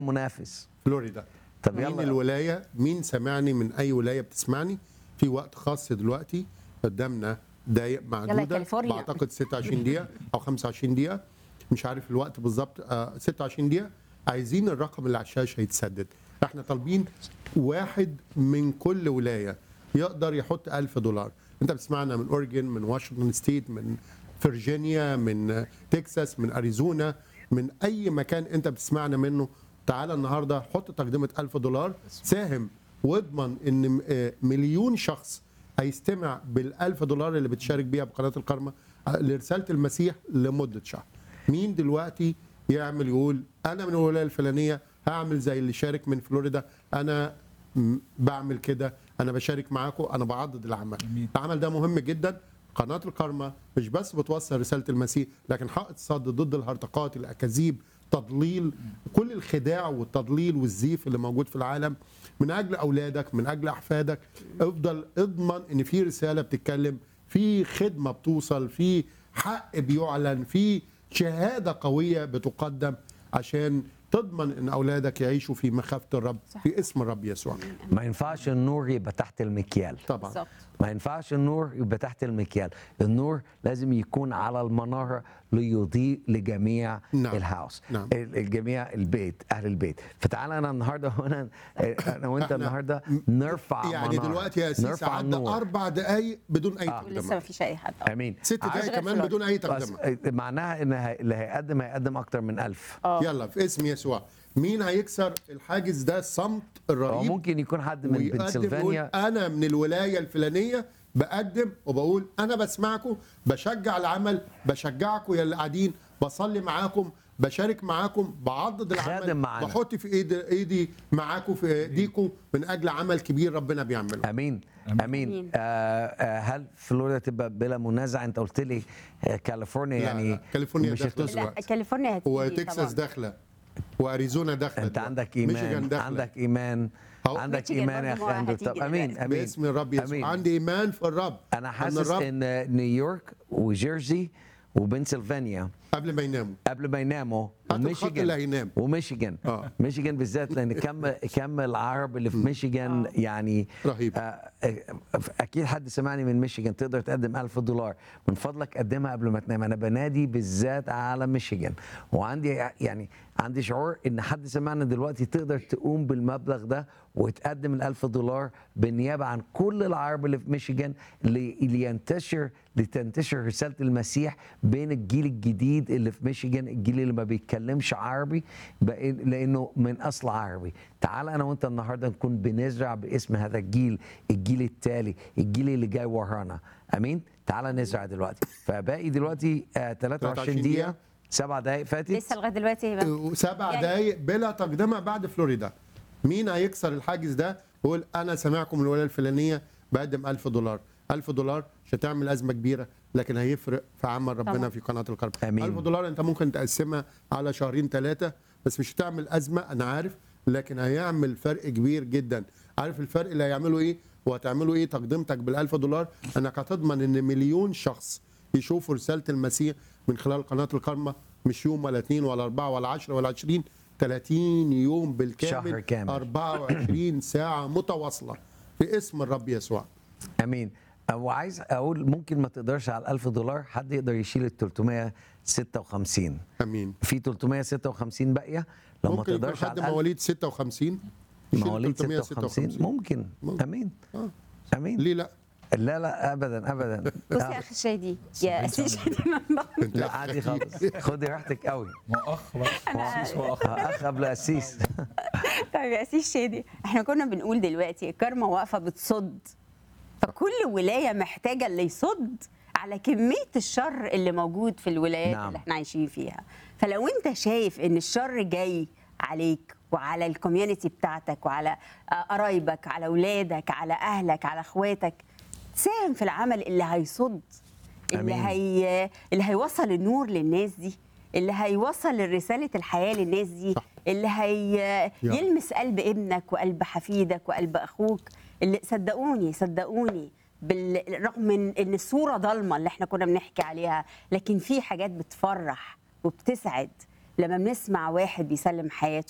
منافس فلوريدا طب مين يلا الولايه مين سمعني من اي ولايه بتسمعني في وقت خاص دلوقتي قدامنا دقايق معدوده كاليفورنيا. بعتقد 26 دقيقه او 25 دقيقه مش عارف الوقت بالظبط آه 26 دقيقه عايزين الرقم اللي على الشاشه يتسدد احنا طالبين واحد من كل ولايه يقدر يحط 1000 دولار انت بتسمعنا من اورجن من واشنطن ستيت من فيرجينيا من تكساس من اريزونا من اي مكان انت بتسمعنا منه تعالى النهارده حط تقدمه 1000 دولار ساهم واضمن ان م- آه، مليون شخص هيستمع بال1000 دولار اللي بتشارك بيها بقناه الكرمه آه، لرساله المسيح لمده شهر مين دلوقتي يعمل يقول انا من الولايه الفلانيه هعمل زي اللي شارك من فلوريدا انا م- بعمل كده انا بشارك معاكم انا بعضد العمل العمل ده مهم جدا قناه الكرمه مش بس بتوصل رساله المسيح لكن حائط صد ضد الهرطقات الاكاذيب تضليل كل الخداع والتضليل والزيف اللي موجود في العالم من اجل اولادك من اجل احفادك افضل اضمن ان في رساله بتتكلم في خدمه بتوصل في حق بيعلن في شهاده قويه بتقدم عشان تضمن ان اولادك يعيشوا في مخافه الرب في اسم الرب يسوع ما ينفعش النور يبقى تحت المكيال طبعا بالظبط ما ينفعش النور يبقى تحت المكيال النور لازم يكون على المنارة ليضيء لجميع نعم. الهاوس نعم. ال- الجميع البيت اهل البيت فتعالى انا النهارده هنا انا وانت إحنا النهارده نرفع يعني منارة. دلوقتي يا سيسي نرفع عدى النور اربع دقائق بدون اي ولسه ما تقدمه فيش اي حد آه. امين ست عارف- دقائق غير كمان فلوريدا. بدون اي بس تقدمه معناها ان هي- اللي هيقدم هيقدم اكتر من ألف آه. يلا في اسم يسوع مين هيكسر الحاجز ده الصمت هو الرهيب ممكن يكون حد من ويقدم يقول بنسلفانيا انا من الولايه الفلانيه بقدم وبقول انا بسمعكم بشجع العمل بشجعكم يا اللي قاعدين بصلي معاكم بشارك معاكم بعضد العمل خادم معانا. بحط في ايدي ايدي معاكم في ايديكم من اجل عمل كبير ربنا بيعمله امين امين أمين. آه آه هل فلوريدا تبقى بلا منازع انت قلت لي آه كاليفورنيا لا، يعني لا، كاليفورنيا مش داخلة هتوصل لا دلوقتي. كاليفورنيا هتيجي وتكساس طبعاً. داخله واريزونا داخله انت دلوقتي. عندك ميشيغان ايمان داخله عندك ايمان أهو. عندك ميشيغان ايمان يا اخي برضه اندرو هتيجي طب امين دلوقتي. امين باسم الرب يسوع أمين. عندي ايمان في الرب انا أن حاسس الرب ان نيويورك وجيرسي وبنسلفانيا قبل ما يناموا قبل ما يناموا هات الخط اللي هينام. وميشيغان آه. ميشيغان بالذات لان كم كم العرب اللي في ميشيغان يعني رهيب. آه، آه، اكيد حد سمعني من ميشيغان تقدر تقدم 1000 دولار من فضلك قدمها قبل ما تنام انا بنادي بالذات على ميشيغان وعندي يعني عندي شعور ان حد سمعنا دلوقتي تقدر تقوم بالمبلغ ده وتقدم ال 1000 دولار بالنيابه عن كل العرب اللي في ميشيغان لي- لينتشر لتنتشر رساله المسيح بين الجيل الجديد اللي في ميشيغان الجيل اللي ما بيتكلمش عربي بقى- لانه من اصل عربي تعال انا وانت النهارده نكون بنزرع باسم هذا الجيل الجيل التالي الجيل اللي جاي ورانا امين تعال نزرع دلوقتي فباقي دلوقتي آه 23 دقيقه سبع دقائق فاتت لسه لغايه دلوقتي بقى. سبع يعني- دقايق بلا تقدمه بعد فلوريدا مين هيكسر الحاجز ده يقول انا سامعكم من الولايه الفلانيه بقدم 1000 دولار 1000 دولار مش هتعمل ازمه كبيره لكن هيفرق في عمل ربنا طبعا. في قناه الكرم آمين. 1000 دولار انت ممكن تقسمها على شهرين ثلاثه بس مش هتعمل ازمه انا عارف لكن هيعمل فرق كبير جدا عارف الفرق اللي هيعمله ايه وهتعملوا ايه تقدمتك بال1000 دولار انك هتضمن ان مليون شخص يشوفوا رساله المسيح من خلال قناه الكرمه مش يوم ولا اثنين ولا اربعه ولا 10 ولا 20 30 يوم بالكامل شهر كامل. 24 ساعه متواصله في اسم الرب يسوع امين وعايز اقول ممكن ما تقدرش على 1000 دولار حد يقدر يشيل ال 356 امين في 356 باقيه لو ما ممكن يكون تقدرش حد على ال مواليد 56 يشيل مواليد 56 356 ممكن ممكن. امين آه. امين ليه لا لا لا ابدا ابدا بص يا اخي شادي يا اخي شادي انت لا عادي خالص خدي راحتك قوي ما اخ بقى أسيس هو اخ اخ قبل اسيس طيب يا اسيس شادي احنا كنا بنقول دلوقتي الكارما واقفه بتصد فكل ولايه محتاجه اللي يصد على كميه الشر اللي موجود في الولايات نعم. اللي احنا عايشين فيها فلو انت شايف ان الشر جاي عليك وعلى الكوميونتي بتاعتك وعلى آه، قرايبك على اولادك على اهلك على اخواتك ساهم في العمل اللي هيصد اللي أمين. هي اللي هيوصل النور للناس دي اللي هيوصل رسالة الحياة للناس دي صح. اللي هي يا. يلمس قلب ابنك وقلب حفيدك وقلب أخوك اللي صدقوني صدقوني بالرغم من ان الصورة ضلمة اللي احنا كنا بنحكي عليها لكن في حاجات بتفرح وبتسعد لما بنسمع واحد بيسلم حياته